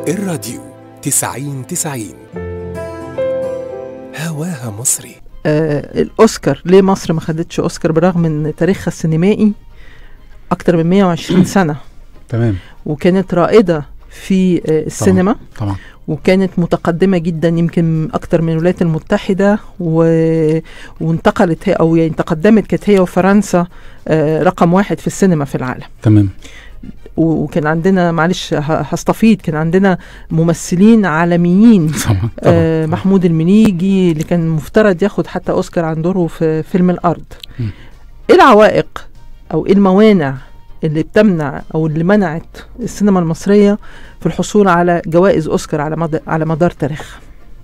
الراديو تسعين تسعين هواها مصري آه الاوسكار ليه مصر ما خدتش اوسكار برغم ان تاريخها السينمائي اكتر من 120 سنه تمام وكانت رائده في آه السينما طبعا وكانت متقدمه جدا يمكن اكتر من الولايات المتحده و... وانتقلت هي او يعني تقدمت كانت هي وفرنسا آه رقم واحد في السينما في العالم تمام وكان عندنا معلش ه- هستفيد كان عندنا ممثلين عالميين طبعا طبعا آه محمود المنيجي اللي كان مفترض ياخد حتى اوسكار عن دوره في فيلم الارض مم. ايه العوائق او ايه الموانع اللي بتمنع او اللي منعت السينما المصريه في الحصول على جوائز اوسكار على مدى على مدار تاريخها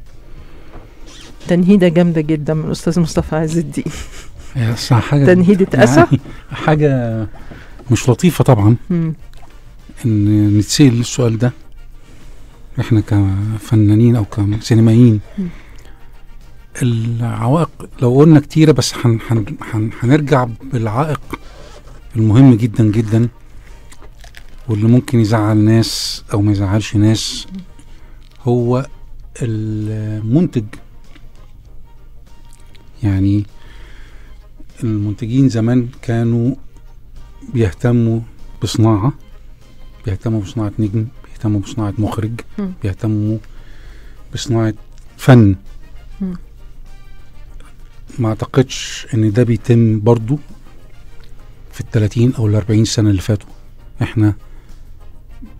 تنهيده جامده جدا من الاستاذ مصطفى عز الدين هي صح حاجه تنهيده اسى يعني حاجه مش لطيفه طبعا مم. ان نتسال السؤال ده احنا كفنانين او كسينمائيين مم. العوائق لو قلنا كتيره بس هن هن هن هنرجع بالعائق المهم جدا جدا واللي ممكن يزعل ناس او ما يزعلش ناس هو المنتج يعني المنتجين زمان كانوا بيهتموا بصناعة بيهتموا بصناعة نجم بيهتموا بصناعة مخرج مم. بيهتموا بصناعة فن مم. ما اعتقدش ان ده بيتم برضو في التلاتين او الاربعين سنة اللي فاتوا احنا ب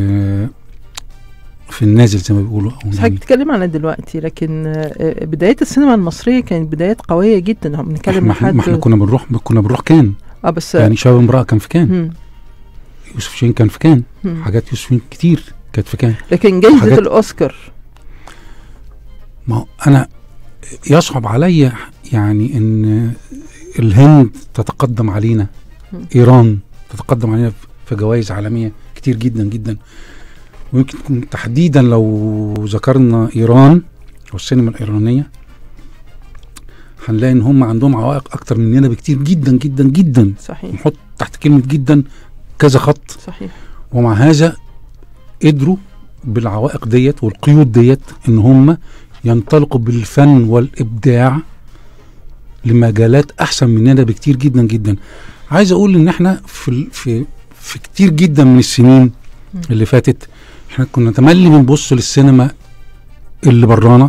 في النازل زي ما بيقولوا او بس يعني حضرتك بتتكلم على دلوقتي لكن آه، بدايات السينما المصريه كانت بدايات قويه جدا هم بنتكلم احنا, احنا, ما احنا لحد كنا بنروح كنا بنروح كان اه بس يعني شباب امرأة كان في كان مم. يوسف شاهين كان في كان مم. حاجات يوسف شاهين كتير كانت في كان لكن جايزه حاجات- الاوسكار ما هو انا يصعب عليا يعني ان الهند تتقدم علينا مم. ايران تتقدم علينا في جوائز عالميه كتير جدا جدا ويمكن تكون تحديدا لو ذكرنا ايران او السينما الايرانيه هنلاقي ان هم عندهم عوائق اكتر مننا بكتير جدا جدا جدا صحيح نحط تحت كلمه جدا كذا خط صحيح ومع هذا قدروا بالعوائق ديت والقيود ديت ان هم ينطلقوا بالفن والابداع لمجالات احسن مننا بكتير جدا جدا عايز اقول ان احنا في ال- في في كتير جدا من السنين مم. اللي فاتت احنا كنا تملي بنبص للسينما اللي برانا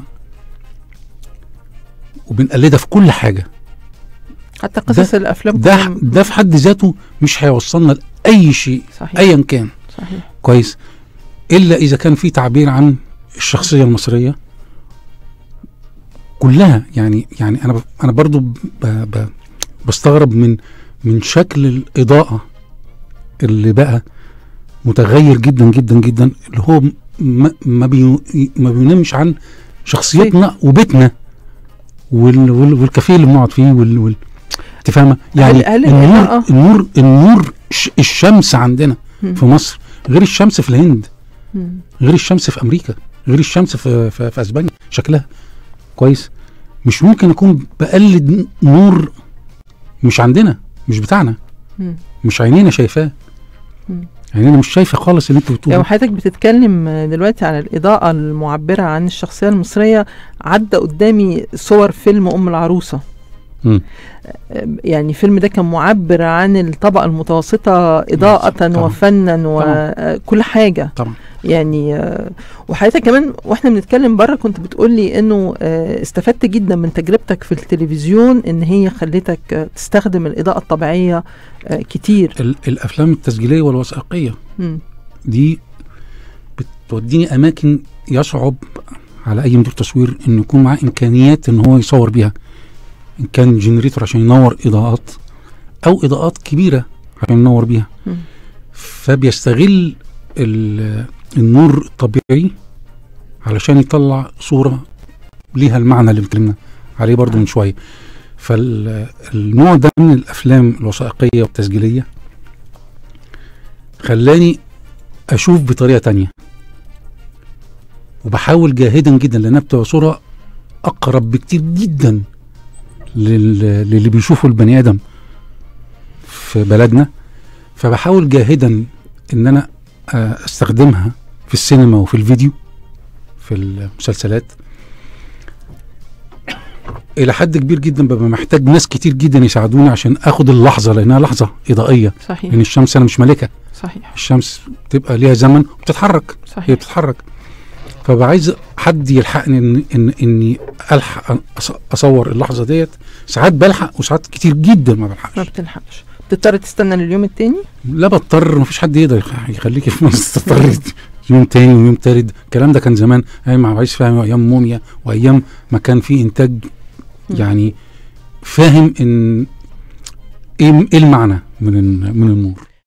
وبنقلدها في كل حاجه حتى قصص الافلام ده كمان- ده في حد ذاته مش هيوصلنا لاي شيء صحيح ايا كان صحيح كويس الا اذا كان في تعبير عن الشخصيه المصريه كلها يعني يعني انا ب- انا برضو ب ب بستغرب من من شكل الاضاءه اللي بقى متغير جدا جدا جدا اللي هو م- ما ما, بي ما بينمش عن شخصيتنا وبيتنا وال وال والكافيه اللي بنقعد فيه وال, وال انت فاهمه يعني هل النور الإضاءة- النور النور ش- الشمس عندنا مم. في مصر غير الشمس في الهند مم. غير الشمس في امريكا غير الشمس في في, في اسبانيا شكلها كويس مش ممكن اكون بقلد نور مش عندنا مش بتاعنا مم. مش عينينا شايفاه مم. عينينا مش شايفه خالص اللي انت يعني بتقوله حضرتك بتتكلم دلوقتي عن الإضاءة المعبرة عن الشخصية المصرية عدى قدامي صور فيلم أم العروسة مم. يعني الفيلم ده كان معبر عن الطبقة المتوسطة إضاءة طبعاً. وفنا وكل حاجة طبعا يعني آه، وحضرتك كمان واحنا بنتكلم بره كنت بتقولي انه آه، استفدت جدا من تجربتك في التلفزيون ان هي خلتك آه، تستخدم الإضاءة الطبيعية آه، كتير ال- الافلام التسجيليه والوثائقيه مم. دي بتوديني اماكن يصعب على اي مدير تصوير انه يكون معاه امكانيات ان هو يصور بيها ان كان جنريتور عشان ينور اضاءات او اضاءات كبيره عشان ينور بيها مم. فبيستغل ال- النور الطبيعي علشان يطلع صوره ليها المعنى اللي اتكلمنا عليه برضو من شويه فالنوع ده من الافلام الوثائقيه والتسجيليه خلاني اشوف بطريقه تانية وبحاول جاهدا جدا لانها بتبقى صوره اقرب بكتير جدا لل- للي بيشوفه البني ادم في بلدنا فبحاول جاهدا ان انا آه، استخدمها في السينما وفي الفيديو في المسلسلات الى حد كبير جدا ببقى محتاج ناس كتير جدا يساعدوني عشان اخد اللحظه لانها لحظه اضائيه صحيح لان الشمس انا مش ملكه صحيح الشمس بتبقى ليها زمن وبتتحرك هي صحيح بتتحرك فبقى عايز حد يلحقني ان ان اني الحق أص- اصور اللحظه ديت ساعات بلحق وساعات كتير جدا ما ما بلحقش بتلحقش بتضطر تستنى لليوم التاني لا بضطر ما فيش حد يقدر يخ- يخليك في مصر تضطر يوم تاني ويوم تالت الكلام ده كان زمان ايام مع عايز فهمي وايام موميا وايام ما كان في انتاج يعني فاهم ان ايه ايه المعنى من ال- من النور